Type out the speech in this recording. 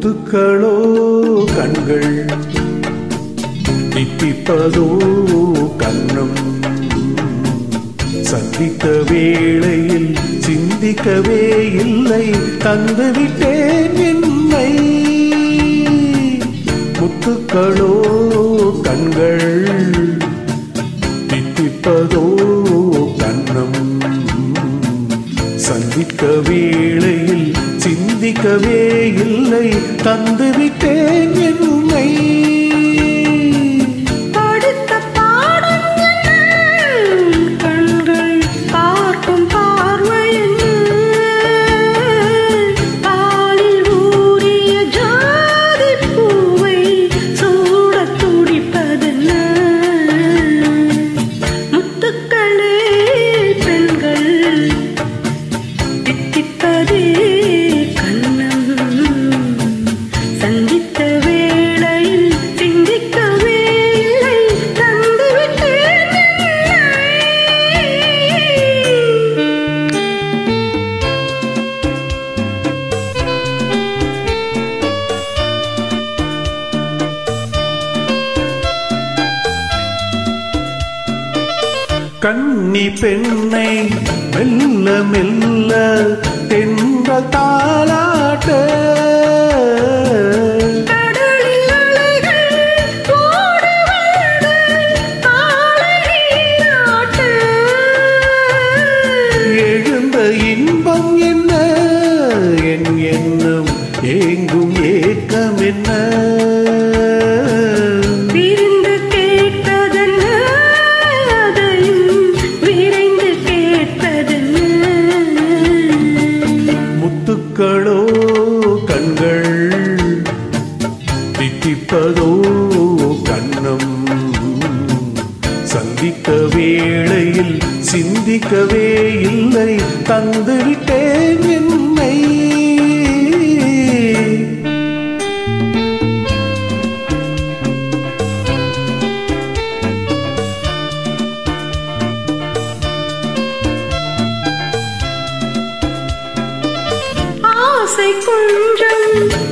முத்துக்களோ கண்கள் தித்திப்பதோ கண்ணம் சந்தித்த வேளையில் சிந்திக்கவே இல்லை தந்துவிட்டேன் என்னை முத்துக்களோ கண்கள் தித்திப்பதோ கண்ணம் சந்திக்க வேளையில் சிந்திக்கவே இல்லை தந்துவிட்டேன் என்னை படுத்த பாடம் என்ன? கண்கள் பார்க்கும் பார்வை என்ன? பாலில் ஊறிய ஜாதிப் பூவை சூடத் துடிப்பதென்ன? முத்துக்களே பெண்கள் தித்திப்பதே கண்ணம் சந்தித்த வேளையில் சிந்திக்கவே இல்லை தந்துவிட்டேன் என்னை. கண்ணி பெண்ணை மெல்ல மெல்ல தென்ற தாளாட்ட கடலில் அலைகள் ஓடு வந்து காலை நீராட்டு. எழுந்த இன்பம் என்ன என் எண்ணம் ஏங்கும் ஏக்கம் என்ன விருந்து கேட்பதென்ன அதையும் விரைந்து கேட்பதென்ன முத்துக்களோ கண்கள் தித்திப்பதோ கண்ணம் சந்திக்க வேளையில் சிந்திக்கவே இல்லை தந்துவிட்டேன் என்னை ஆசை கொஞ்சம்